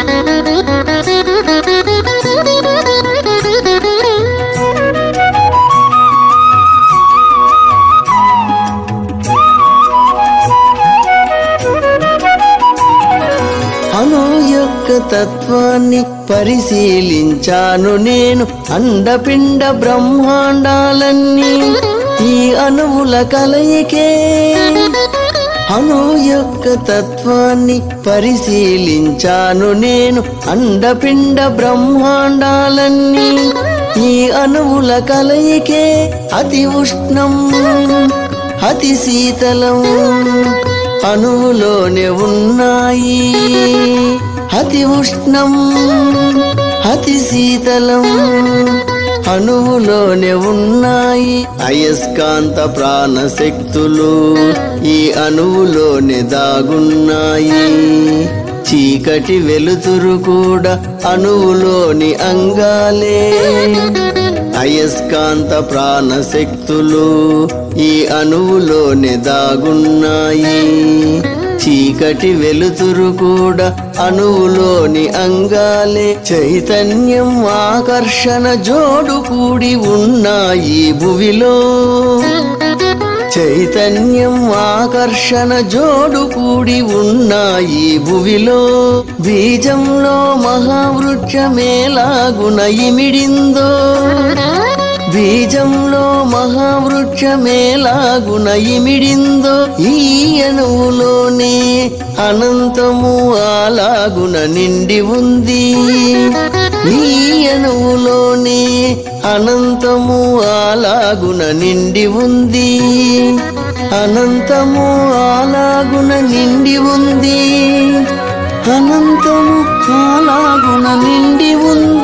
అణు యొక్క తత్వాన్ని పరిశీలించాను నేను అండపిండ బ్రహ్మాండాలన్నీ ఈ అణువుల కలయికే అణు యొక్క తత్వాన్ని పరిశీలించాను నేను అండపిండ బ్రహ్మాండాలన్నీ ఈ అణువుల కలయికే అతి ఉష్ణం అతి శీతలం అణువులోనే ఉన్నాయి అతి ఉష్ణం అతి శీతలం అణువులోనే ఉన్నాయి అయస్కాంత ప్రాణశక్తులు ఈ అణువులోనే దాగున్నాయి చీకటి వెలుతురు కూడా అణువులోని అంగాలే అయస్కాంత ప్రాణశక్తులు ఈ అణువులోనే దాగున్నాయి చీకటి వెలుతురు కూడా అణువులోని అంగాలే చైతన్యం ఆకర్షణ జోడు కూడి ఉన్నాయి భువిలో చైతన్యం ఆకర్షణ జోడు కూడి ఉన్నాయి భువిలో బీజంలో మహావృక్షమేలాగున ఇమిడిందో బీజంలో మహావృక్షమేలాగున ఇమిడిందో ఈ అణువులోనే అనంతము అలాగున నిండి ఉంది ఈ అణువులోనే అనంతము అలాగున నిండి ఉంది అనంతము అలాగున నిండి ఉంది అనంతము అలాగున నిండి ఉంది